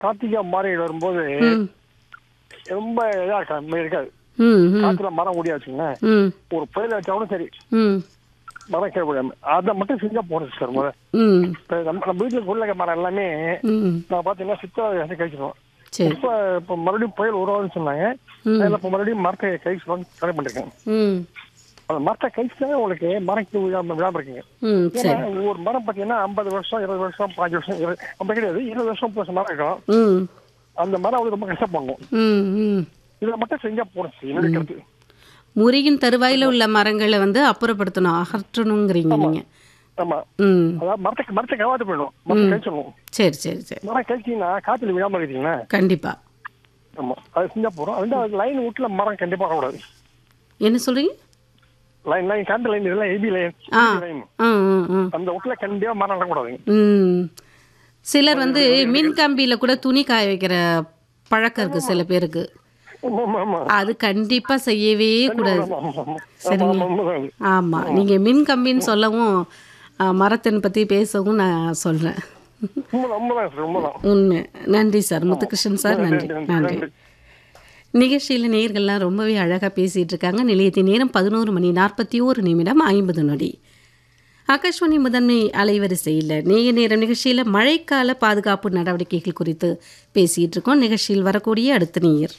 கார்த்திகை மாறிகள் வரும்போது ம் ரொம்ப இதா இருக்காது இருக்காது ம் ம் காத்துல மரம் முடியாச்சுங்க ம் ஒரு புயல் வச்சாலும் சரி ம் மரம் கேட்க அதை மட்டும் செஞ்சா போறேன் சார் முதல்ல ம் இப்ப நம்ம நம்ம வீட்டுல உருளைக்க மரம் எல்லாமே ம் நான் பாத்தீங்கன்னா சித்த கழிச்சிருவோம் சரி இப்ப இப்ப மறுபடியும் புயல் உருவான்னு சொன்னாங்க ம் அதுல இப்ப மறுபடியும் மரத்தை கழிச்சு ட்ரை பண்ணிருக்கேன் ம் அந்த மரத்தை கழிச்சு உங்களுக்கு மரம் கீழே விழாம விழாம இருக்குங்க ம் ஏன்னா சரி ஒரு மரம் பாத்தீங்கன்னா ஐம்பது வருஷம் இருபது வருஷம் பாஞ்சு வருஷம் இருபது அப்படி கிடையாது இருபது வருஷம் முப்பது வருஷம் மரம் இருக்கும் ம் அந்த மரம் வந்து ரொம்ப கஷ்டப்பாங்க ம் ம் இதை மட்டும் செஞ்சா போறேன் சார் என்னுடைய கருத்து முறியின் தருவாயில உள்ள மரங்களை வந்து அப்புறப்படுத்தணும் அகற்றணுங்கிறீங்க நீங்க ஆமா ம் அதாவது மரத்தை மரத்தை கவாத்து போயிடும் மரத்தை கழிச்சிடணும் சரி சரி சரி மரம் கழிச்சிங்கன்னா காத்துல விழாம இருக்கீங்களா கண்டிப்பா ஆமா அது செஞ்சா போறோம் அது அதுக்கு லைன் வீட்டுல மரம் கண்டிப்பா வரக்கூடாது என்ன சொல்றீங்க லைன் லைன் கரண்ட் லைன் இதெல்லாம் ஏபி லைன் ஆ லைன் ஆ ஆ ஆ அந்த வீட்டுல கண்டிப்பா மரம் நடக்கூடாது ம் சிலர் வந்து மின் கம்பியில கூட துணி காய வைக்கிற பழக்கம் இருக்கு சில பேருக்கு ஆமா ஆமா ஆமா அது கண்டிப்பா செய்யவே கூடாது ஆமா, ஆமா, ஆமா. சரிங்க. ஆமா, ஆமா, ஆமா. ஆமா நீங்க மின் கம்பின்னு சொல்லவும் ஆ, மரத்தின் பத்தி பேசவும் நான் சொல்றேன் உண்மைதான், உண்மைதான் சார், உண்மைதான். உண்மை நன்றி சார் முத்துகிருஷ்ணன் சார் நன்றி நன்றி, நன்றி நன்றி. நிகழ்ச்சியில் நேயர்கள்லாம் ரொம்பவே அழகாக பேசிகிட்டு இருக்காங்க நிலையத்தின் நேரம் பதினோரு மணி நாற்பத்தி ஓரு நிமிடம் ஐம்பது நொடி ஆகாஷ்வாணி முதன்மை அலைவரிசையில் நேய நேரம் நிகழ்ச்சியில் மழைக்கால பாதுகாப்பு நடவடிக்கைகள் குறித்து பேசிகிட்டு இருக்கோம் நிகழ்ச்சியில் வரக்கூடிய அடுத்த நேயர்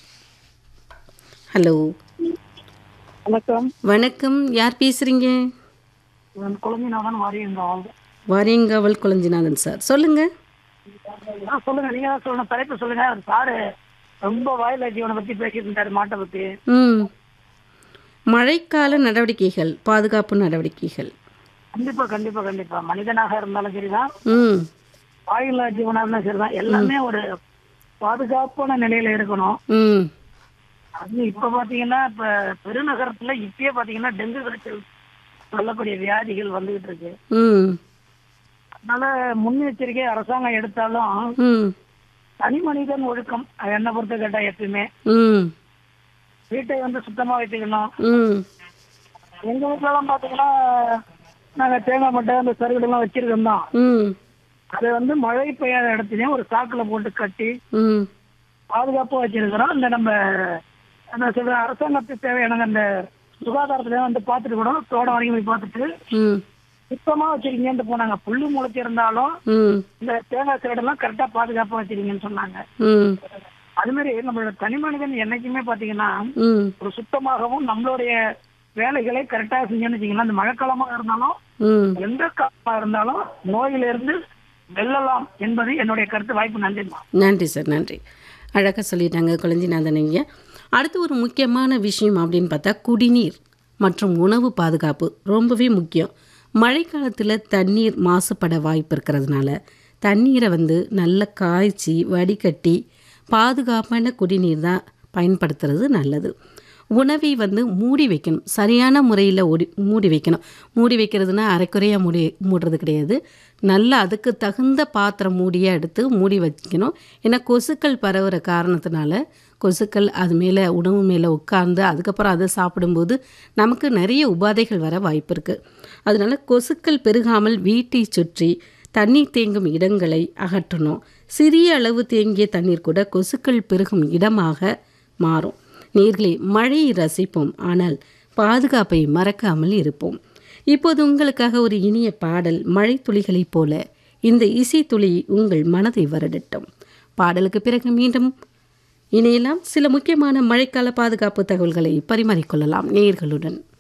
ஹலோ வணக்கம் வணக்கம் யார் பேசுகிறீங்க நான் குழந்தைநாதன் வாரியங்காவல் வாரியங்காவல் குளஞ்சிநாதன் சார் சொல்லுங்கள் ஆ சொல்லுங்க நீங்க தான் சொல்லணும் தலைப்பு சொல்லுங்க அவர் சாரு ரொம்ப வாயில ஜீவனை பத்தி பேசிட்டு இருந்தாரு மாட்டை பத்தி ம் மழைக்கால நடவடிக்கைகள் பாதுகாப்பு நடவடிக்கைகள் கண்டிப்பா கண்டிப்பா கண்டிப்பா மனிதனாக இருந்தாலும் சரிதான் ம் வாயில்லா ஜீவனா இருந்தாலும் சரிதான் எல்லாமே ஒரு பாதுகாப்பான நிலையில இருக்கணும் ம் அது இப்ப பாத்தீங்கன்னா இப்ப பெருநகரத்துல இப்பயே பாத்தீங்கன்னா டெங்கு காய்ச்சல் சொல்லக்கூடிய வியாதிகள் வந்துகிட்டு இருக்கு ம் அதனால முன்னெச்சரிக்கை அரசாங்கம் எடுத்தாலும் ம் தனி மனிதன் ஒழுக்கம் அது என்னை பொறுத்த கேட்டா எப்பயுமே ம் வீட்டை வந்து சுத்தமா வச்சுக்கணும் ம் எங்க வீட்டுல எல்லாம் பாத்தீங்கன்னா நாங்க தேங்காய் மட்டை அந்த சருகடை எல்லாம் வச்சிருக்கோம் தான் ம் அதை வந்து மழை பெய்யாத இடத்துலயும் ஒரு சாக்குல போட்டு கட்டி ம் பாதுகாப்பா வச்சிருக்கிறோம் இந்த நம்ம என்ன சொல்ற அரசாங்கத்துக்கு தேவையான அந்த சுகாதாரத்துல வந்து பாத்துட்டு கூட தோட்டம் வரைக்கும் போய் பார்த்துட்டு ம் சுத்தமா வச்சிருக்கீங்கன்னு போனாங்க புல்லு முளைச்சி இருந்தாலும் ம் இந்த தேங்காய் சரடெல்லாம் கரெக்டா பாதுகாப்பா வச்சிருக்கீங்கன்னு சொன்னாங்க ம் அது மாதிரி நம்மளோட தனி மனிதன் என்னைக்குமே பாத்தீங்கன்னா ம் ஒரு சுத்தமாகவும் நம்மளுடைய வேலைகளை கரெக்டா செஞ்சோன்னு வச்சுக்கலாம் அந்த மழைக்காலமா இருந்தாலும் ம் எந்த காலமா இருந்தாலும் நோயிலிருந்து வெல்லலாம் என்பது என்னுடைய கருத்து வாய்ப்பு நன்றிமா நன்றி சார் நன்றி அழகாக சொல்லிட்டாங்க குழந்தைநாதன் ஐயா அடுத்து ஒரு முக்கியமான விஷயம் அப்படின்னு பார்த்தா குடிநீர் மற்றும் உணவு பாதுகாப்பு ரொம்பவே முக்கியம் மழைக்காலத்தில் தண்ணீர் மாசுபட வாய்ப்பு இருக்கிறதுனால தண்ணீரை வந்து நல்லா காய்ச்சி வடிகட்டி பாதுகாப்பான குடிநீர் தான் பயன்படுத்துறது நல்லது உணவை வந்து மூடி வைக்கணும் சரியான முறையில் ஒடி மூடி வைக்கணும் மூடி வைக்கிறதுனா அரைக்குறையாக மூடி மூடுறது கிடையாது நல்லா அதுக்கு தகுந்த பாத்திரம் மூடியாக எடுத்து மூடி வைக்கணும் ஏன்னா கொசுக்கள் பரவுற காரணத்தினால கொசுக்கள் அது மேலே உணவு மேலே உட்கார்ந்து அதுக்கப்புறம் அதை சாப்பிடும்போது நமக்கு நிறைய உபாதைகள் வர வாய்ப்பு இருக்குது அதனால கொசுக்கள் பெருகாமல் வீட்டை சுற்றி தண்ணீர் தேங்கும் இடங்களை அகற்றணும் சிறிய அளவு தேங்கிய தண்ணீர் கூட கொசுக்கள் பெருகும் இடமாக மாறும் நீர்களே மழையை ரசிப்போம் ஆனால் பாதுகாப்பை மறக்காமல் இருப்போம் இப்போது உங்களுக்காக ஒரு இனிய பாடல் மழை துளிகளைப் போல இந்த இசை துளி உங்கள் மனதை வருடட்டும் பாடலுக்கு பிறகு மீண்டும் இணையலாம் சில முக்கியமான மழைக்கால பாதுகாப்பு தகவல்களை பரிமாறிக்கொள்ளலாம் நேயர்களுடன்